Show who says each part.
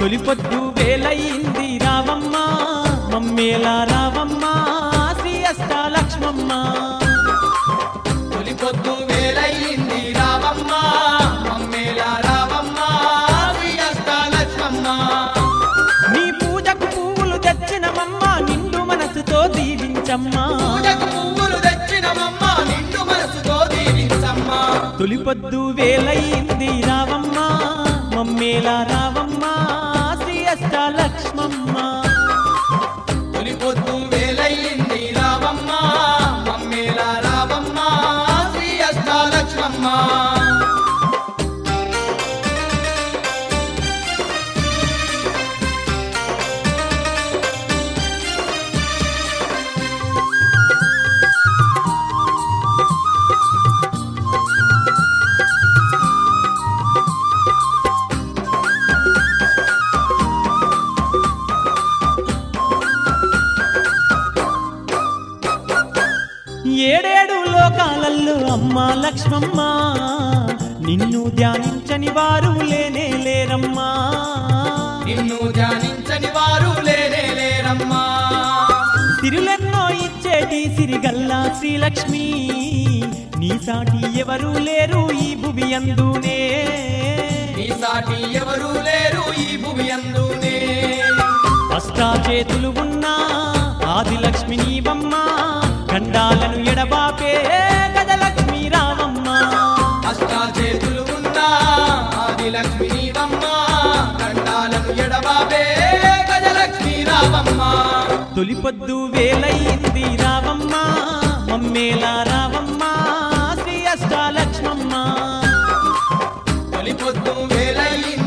Speaker 1: తొలిపొద్దు వేలయింది రావమ్మ మమ్మేలా రావమ్మ శ్రీ అష్టాలక్ష్మమ్మ
Speaker 2: తొలి పొద్దు వేలయ్యింది రావమ్మ మమ్మేలా రావమ్మ శ్రీ అష్టాలక్ష్మమ్మ
Speaker 1: నీ పూజకు పువ్వులు తెచ్చినమమ్మ నిండు మనసుతో దీవించమ్మా
Speaker 2: పూజకు పువ్వులు తెచ్చినమమ్మ నిండు మనసుతో దీవించమ్మ
Speaker 1: తొలిపొద్దు వేలయింది రావమ్మ మమ్మేలా రావమ్మ శ్రీ అష్టాలక్ష్మమ్మ
Speaker 2: తొలి పొద్దు వేలయ్యింది రావమ్మ మమ్మేలా రావమ్మ శ్రీ అష్టాలక్ష్మమ్మ
Speaker 1: ఏడేడు లోకాలల్లో అమ్మ లక్ష్మమ్మ నిన్ను ధ్యానించని వారు లేనే లేరమ్మా
Speaker 2: నిన్ను ధ్యానించని వారు లేనే లేరమ్మా
Speaker 1: సిరులెన్నో ఇచ్చేటి సిరిగల్లా శ్రీలక్ష్మి నీ సాటి ఎవరు లేరు ఈ భువి అందునే
Speaker 2: నీ సాటి ఎవరు లేరు ఈ భూమి అందునే
Speaker 1: అష్టా చేతులు ఉన్నా ఆదిలక్ష్మి నీవమ్మ గండాలను ఎడబాపే గజలక్ష్మి రామమ్మ
Speaker 2: అష్టా చేతులు ఉన్నా ఆదిలక్ష్మి నీవమ్మ కండాలను ఎడబాబే గజలక్ష్మి రావమ్మ
Speaker 1: తొలిపొద్దు వేలయింది రావమ్మ మమ్మేలా రావమ్మ శ్రీ అష్టాలక్ష్మమ్మ
Speaker 2: తొలి పొద్దు వేలయ్యింది